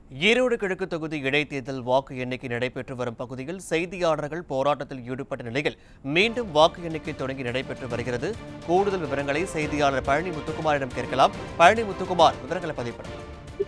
ஈரோடு கிழக்கு தொகுதி இடைத்தேர்தல் வாக்கு எண்ணிக்கை நடைபெற்று வரும் பகுதியில் செய்தியாளர்கள் போராட்டத்தில் ஈடுபட்ட நிலையில் மீண்டும் வாக்கு எண்ணிக்கை தொடங்கி நடைபெற்று வருகிறது கூடுதல் விவரங்களை செய்தியாளர் பழனி முத்துக்குமாரிடம் கேட்கலாம் பழனி முத்துக்குமார் விவரங்களை பதிவு பண்ணுங்க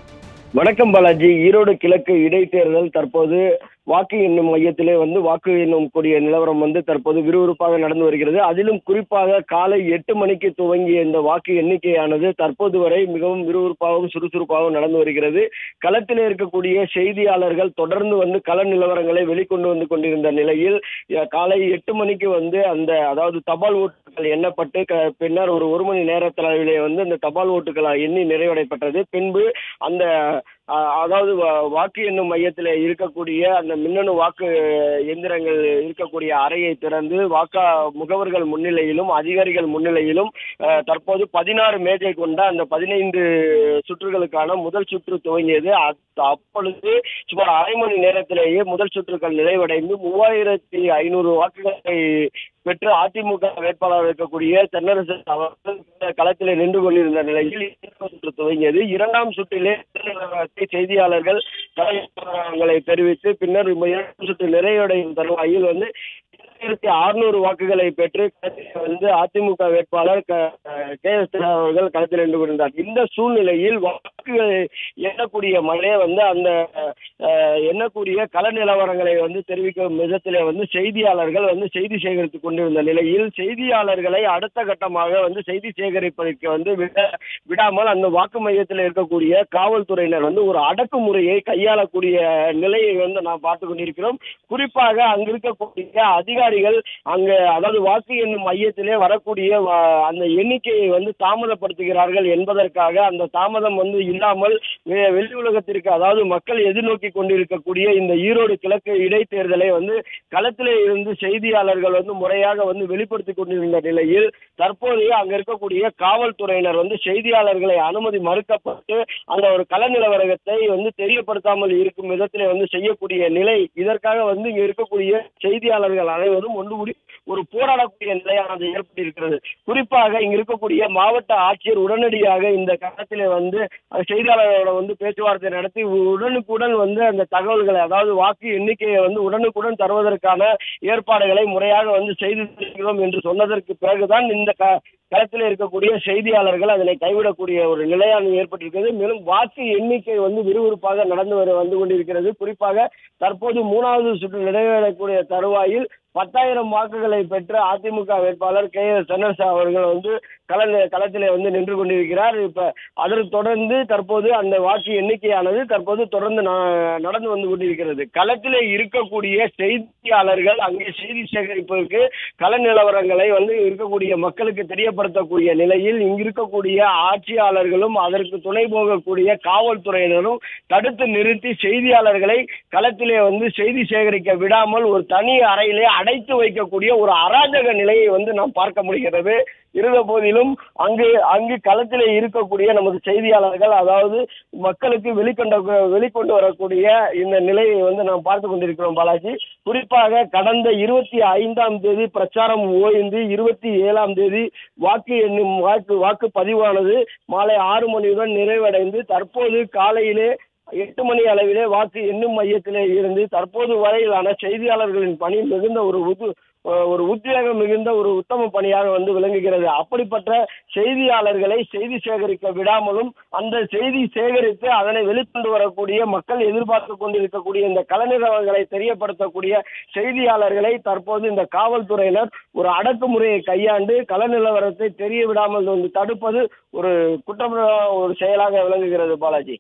வணக்கம் பாலாஜி ஈரோடு கிழக்கு இடைத்தேர்தல் தற்போது வாக்கு எண்ணும் மையத்திலே வந்து வாக்கு எண்ணும் கூடிய நிலவரம் வந்து தற்போது விறுவிறுப்பாக நடந்து வருகிறது அதிலும் குறிப்பாக காலை எட்டு மணிக்கு துவங்கிய இந்த வாக்கு எண்ணிக்கையானது தற்போது வரை மிகவும் விறுவிறுப்பாகவும் சுறுசுறுப்பாகவும் நடந்து வருகிறது களத்தில் இருக்கக்கூடிய செய்தியாளர்கள் தொடர்ந்து வந்து கள நிலவரங்களை வெளிக்கொண்டு வந்து கொண்டிருந்த நிலையில் அஹ், காலை எட்டு மணிக்கு வந்து அந்த அதாவது தபால் ஓட்டுகள் எண்ணப்பட்டு க- பின்னர் ஒரு ஒரு மணி நேரத்தளவிலே வந்து அந்த தபால் ஓட்டுகள் எண்ணி நிறைவடைப்பட்டது பின்பு அந்த அஹ், அதாவது வா- வாக்கு எண்ணும் மையத்தில் இருக்கக்கூடிய அந்த மின்னணு வாக்கு எந்திரங்கள் இருக்கக்கூடிய அறையை திறந்து வாக்கா முகவர்கள் முன்னிலையிலும் அதிகாரிகள் முன்னிலையிலும் அஹ், தற்போது பதினாறு மேஜை கொண்ட அந்த பதினைந்து சுற்றுகளுக்கான முதல் சுற்று துவங்கியது அத்- அப்பொழுது சுமார் அரை மணி நேரத்திலேயே முதல் சுற்றுகள் நிறைவடைந்து மூவாயிரத்தி ஐநூறு வாக்குகளை பெற்று அதிமுக வேட்பாளர் இருக்கக்கூடிய தென்னரசு அவர்கள் களத்திலே நின்று கொண்டிருந்த நிலையில் இரண்டாம் சுற்று துவங்கியது இரண்டாம் சுற்றிலே நிலவரத்தை செய்தியாளர்கள் தலைவர்களை தெரிவித்து பின்னர் இரண்டாம் சுற்று நிறைவடையும் தருவாயில் வந்து ஆயிரத்தி அறுநூறு வாக்குகளை பெற்று களத்தில் வந்து அதிமுக வேட்பாளர் க- கே எஸ் அவர்கள் களத்தில் நின்று கொண்டிருந்தார் இந்த சூழ்நிலையில் வாக்குகளை எண்ணக்கூடிய மழை வந்து அந்த அஹ், எண்ணக்கூடிய கள நிலவரங்களை வந்து தெரிவிக்கும் விதத்திலே வந்து செய்தியாளர்கள் வந்து செய்தி சேகரித்துக் கொண்டிருந்த நிலையில் செய்தியாளர்களை அடுத்த கட்டமாக வந்து செய்தி சேகரிப்பதற்கு வந்து விட விடாமல் அந்த வாக்கு மையத்தில் இருக்கக்கூடிய காவல்துறையினர் வந்து ஒரு அடக்குமுறையை கையாளக்கூடிய நிலையை வந்து நாம் பார்த்து கொண்டிருக்கிறோம் குறிப்பாக அங்கு இருக்கக்கூடிய அதிகாரிகள் அங்கு அதாவது வாக்கு எண்ணும் மையத்திலே வரக்கூடிய வ- அந்த எண்ணிக்கையை வந்து தாமதப்படுத்துகிறார்கள் என்பதற்காக அந்த தாமதம் வந்து இல்லாமல் வெ- வெளி உலகத்திற்கு அதாவது மக்கள் எதிர்நோக்கி கொண்டிருக்கக்கூடிய இந்த ஈரோடு கிழக்கு இடைத்தேர்தலை வந்து களத்திலே இருந்து செய்தியாளர்கள் வந்து முறையாக வந்து வெளிப்படுத்திக் கொண்டிருந்த நிலையில் தற்போது அங்க இருக்கக்கூடிய காவல்துறையினர் வந்து செய்தியாளர்களை அனுமதி மறுக்கப்பட்டு அந்த ஒரு கள நிலவரத்தை வந்து தெரியப்படுத்தாமல் இருக்கும் விதத்திலே வந்து செய்யக்கூடிய நிலை இதற்காக வந்து இங்க இருக்கக்கூடிய செய்தியாளர்கள் அனைவரும் ஒன்று கூடி ஒரு போராடக்கூடிய நிலையானது ஏற்பட்டிருக்கிறது குறிப்பாக இங்க இருக்கக்கூடிய மாவட்ட ஆட்சியர் உடனடியாக இந்த கட்டத்திலே வந்து அஹ், செய்தியாளர்களோட வந்து பேச்சுவார்த்தை நடத்தி உடனுக்குடன் வந்து அந்த தகவல்களை அதாவது வாக்கு எண்ணிக்கையை வந்து உடனுக்குடன் தருவதற்கான ஏற்பாடுகளை முறையாக வந்து செய்து தருகிறோம் என்று சொன்னதற்கு பிறகுதான் இந்த க களத்தில் இருக்கக்கூடிய செய்தியாளர்கள் அதனை கைவிடக்கூடிய ஒரு நிலையானது ஏற்பட்டிருக்கிறது மேலும் வாக்கு எண்ணிக்கை வந்து விறுவிறுப்பாக நடந்து வர வந்து கொண்டிருக்கிறது குறிப்பாக தற்போது மூணாவது சுற்று நிறைவேறக்கூடிய தருவாயில் பத்தாயிரம் வாக்குகளை பெற்ற அதிமுக வேட்பாளர் கே எஸ் சன்னரசா அவர்கள் வந்து கள களத்திலே வந்து நின்று கொண்டிருக்கிறார் இப்ப அதற்கு தொடர்ந்து தற்போது அந்த வாக்கு எண்ணிக்கையானது தற்போது தொடர்ந்து ந- நடந்து வந்து கொண்டிருக்கிறது களத்திலே இருக்கக்கூடிய செய்தியாளர்கள் அங்கே செய்தி சேகரிப்பதற்கு கள நிலவரங்களை வந்து இருக்கக்கூடிய மக்களுக்கு தெரியப்படுத்தக்கூடிய நிலையில் இங்கு இருக்கக்கூடிய ஆட்சியாளர்களும் அதற்கு துணை போகக்கூடிய காவல்துறையினரும் தடுத்து நிறுத்தி செய்தியாளர்களை களத்திலே வந்து செய்தி சேகரிக்க விடாமல் ஒரு தனி அறையிலே அடைத்து வைக்கக்கூடிய ஒரு அராஜக நிலையை வந்து நாம் பார்க்க முடிகிறது இருந்த போதிலும் அங்கு அங்கு களத்திலே இருக்கக்கூடிய நமது செய்தியாளர்கள் அதாவது மக்களுக்கு வெளிக்கொண்ட வெளிக்கொண்டு வரக்கூடிய இந்த நிலையை வந்து நாம் பார்த்து கொண்டிருக்கிறோம் பாலாஜி குறிப்பாக கடந்த இருபத்தி ஐந்தாம் தேதி பிரச்சாரம் ஓய்ந்து இருபத்தி ஏழாம் தேதி வாக்கு எண்ணும் வாக்கு வாக்கு பதிவானது மாலை ஆறு மணியுடன் நிறைவடைந்து தற்போது காலையிலே எட்டு மணி அளவிலே வாக்கு எண்ணும் மையத்திலே இருந்து தற்போது வரையிலான செய்தியாளர்களின் பணி மிகுந்த ஒரு உது ஒரு உத்வேகம் மிகுந்த ஒரு உத்தம பணியாக வந்து விளங்குகிறது அப்படிப்பட்ட செய்தியாளர்களை செய்தி சேகரிக்க விடாமலும் அந்த செய்தி சேகரித்து அதனை வெளிக்கொண்டு வரக்கூடிய மக்கள் எதிர்பார்த்து கொண்டிருக்கக்கூடிய இந்த கலைநிறவங்களை தெரியப்படுத்தக்கூடிய செய்தியாளர்களை தற்போது இந்த காவல்துறையினர் ஒரு அடக்குமுறையை கையாண்டு கள நிலவரத்தை தெரிய விடாமல் வந்து தடுப்பது ஒரு குற்றம் ஒரு செயலாக விளங்குகிறது பாலாஜி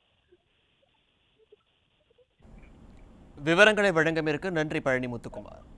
விவரங்களை வழங்கமிருக்கு நன்றி பழனி முத்துக்குமார்